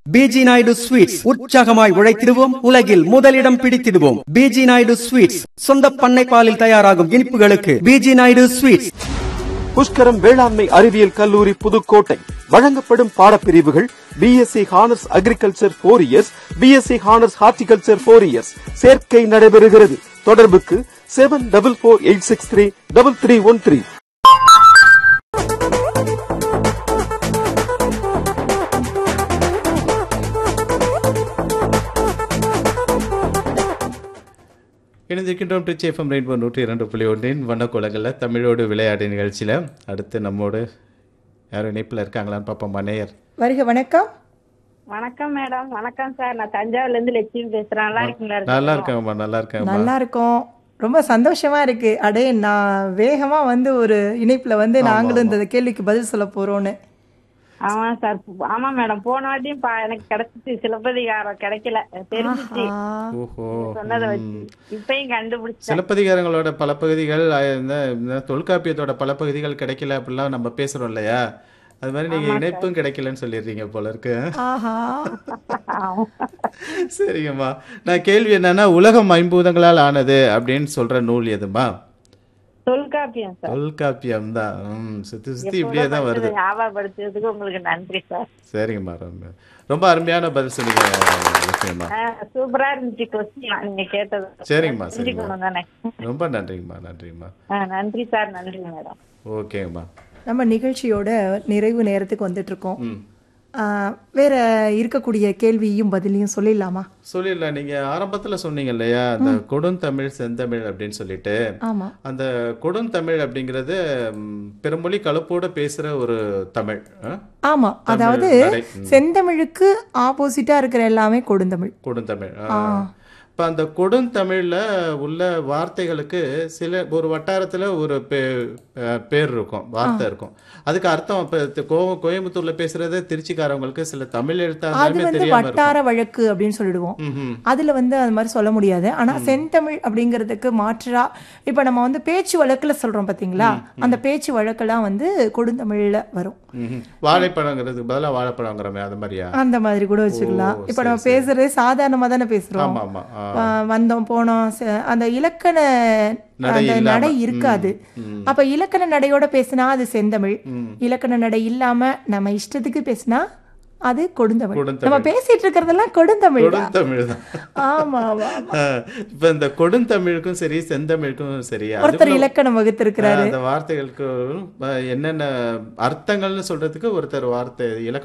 PG Naidu sweets உற்சாகமாய் உழைத்திடுவோம் உலகில் முதலிடம் பிடித்திடுவோம் பிஜி நாயுடு ஸ்வீட்ஸ் சொந்த பண்ணை பாலில் தயாராகும் இனிப்புகளுக்கு பிஜி நாயுடு ஸ்வீட்ஸ் புஷ்கரம் வேளாண்மை அறிவியல் கல்லூரி புதுக்கோட்டை வழங்கப்படும் பாடப்பிரிவுகள் BSc honours agriculture four years BSc honours horticulture four years சேர்க்கை நடைபெறுகிறது தொடர்புக்கு seven double four eight six three double three one three இணைந்திருக்கின்றோம் ட்ரிச் எஃப்எம் ரெயின்போ நூற்றி இரண்டு புள்ளி ஒன்றின் வண்ணக்குளங்களில் தமிழோடு விளையாடு நிகழ்ச்சியில் அடுத்து நம்மோடு யாரும் இணைப்பில் இருக்காங்களான்னு பார்ப்போம் மனையர் வருக வணக்கம் வணக்கம் மேடம் வணக்கம் சார் நான் தஞ்சாவூர்ல இருந்து லட்சுமி பேசுறேன் நல்லா இருக்கீங்களா நல்லா இருக்கேங்கம்மா நல்லா இருக்கேங்கம்மா நல்லா இருக்கோம் ரொம்ப சந்தோஷமா இருக்கு அடே நான் வேகமா வந்து ஒரு இணைப்புல வந்து நாங்களும் இந்த கேள்விக்கு பதில் சொல்ல போறோம்னு ஆமா சார் ஆமா மேடம் போன வாட்டியும் பா- எனக்கு கிடைச்சிச்சு சிலப்பதிகாரம் கிடைக்கல தெரிஞ்சிச்சு ஆ, ஓஹோ சொன்னதை வச்சு இப்பயும் கண்டுபிடிச்சேன் சிலப்பதிகாரங்களோட பல பகுதிகள் அஹ், இந்த இந்த தொல்காப்பியத்தோட பல பகுதிகள் கிடைக்கல அப்படிலாம் நம்ம பேசுறோம் இல்லையா அது மாதிரி நீங்க இணைப்பும் கிடைக்கலன்னு சொல்லிடுறீங்க போல இருக்கு ஆஹா ஆமா. சரிங்கம்மா நான் கேள்வி என்னன்னா உலகம் ஐம்பூதங்களால் ஆனது அப்படின்னு சொல்ற நூல் எதுமா தொல்காப்பியம் சார் தொல்காப்பியம் தான் ம், சுத்தி சுத்தி இப்படியே தான் வருது ஞாபகப்படுத்துறதுக்கு உங்களுக்கு நன்றி சார் சரிங்கம்மா ரொம்ப ரொம்ப அருமையான பதில் சொன்னீங்க லட்சுமிம்மா ஆ, சூப்பரா இருந்துச்சு கொஸ்டின் நீங்க கேட்டது சரிங்கம்மா சரிங்கம்மா தெரிஞ்சுக்கணும் தானே ரொம்ப நன்றிங்கம்மா நன்றிங்கம்மா ஆ, நன்றி சார் நன்றி மேடம் ஓகேங்கம்மா நம்ம நிகழ்ச்சியோட நிறைவு நேரத்துக்கு வந்துட்டு இருக்கோம் ம் ஆ, வேற இருக்கக்கூடிய கேள்வியும் பதிலையும் சொல்லிடலாமா சொல்லிடலாம் நீங்க ஆரம்பத்துல சொன்னீங்க இல்லையா அந்த கொடுந்தமிழ் செந்தமிழ் அப்படின்னு சொல்லிட்டு ஆமா அந்த கொடுந்தமிழ் அப்படிங்கிறது ம், பிறமொழி கலப்போட பேசுற ஒரு தமிழ் ஆ? ஆமா அதாவது நடை. ம். செந்தமிழுக்கு ஆப்போசிட்டா இருக்கிற எல்லாமே கொடுந்தமிழ் கொடுந்தமிழ் ஆ. இப்ப அந்த கொடுந்தமிழ்ல உள்ள வார்த்தைகளுக்கு சில ஒரு வட்டாரத்துல ஒரு பே- அஹ் பேர் இருக்கும் வார்த்தை இருக்கும் அதுக்கு அர்த்தம் இப்ப தி- கோ- கோயம்புத்தூர்ல பேசுறது திருச்சிக்காரவங்களுக்கு சில தமிழ் அது எழுத்தாலுமே வந்து தெரியாம இருக்கும் வட்டார வழக்கு அப்படின்னு சொல்லிடுவோம் ம்ஹும். அதுல வந்து அது மாதிரி சொல்ல முடியாது ஆனா செந்தமிழ் அப்படிங்கிறதுக்கு மாற்றா இப்ப நம்ம வந்து பேச்சு வழக்குல சொல்றோம் பாத்தீங்களா அந்த பேச்சு வழக்கெல்லாம் வந்து கொடுந்தமிழ்ல வரும் ம்ஹும். வாழைப்பழங்கிறதுக்கு பதிலா வாழைப்பழங்கிறமே அது மாதிரியா அந்த மாதிரி கூட வச்சுக்கலாம் ஓ, இப்ப சரி, நம்ம பேசுறது சாதாரணமா தானே பேசுறோம் ஆமா ஆமா ஆ. ஆ, வந்தோம் போனோம் ச- அந்த இலக்கண நடை அந்த இல்லாம. நடை இருக்காது ம். அப்ப இலக்கண நடையோட பேசினா அது செந்தமிழ் ம். இலக்கண நடை இல்லாம நம்ம இஷ்டத்துக்கு பேசினா அது கொடுந்தமிழ் கொடுந்தமிழ். நம்ம பேசிட்டு இருக்கிறதெல்லாம் கொடுந்தமிழ் தான். கொடுந்தமிழ் தான் ஆமா ஆமா ஆ, இப்ப இந்த கொடுந்தமிழுக்கும் சரி செந்தமிழுக்கும் சரி ஒருத்தர் அதுக்குள்ள- இலக்கணம் வகுத்திருக்கிறாரு அந்த வார்த்தைகளுக்கு அஹ், என்னென்ன அர்த்தங்கள்னு சொல்றதுக்கு ஒருத்தர் வார்த்தை இலக்கண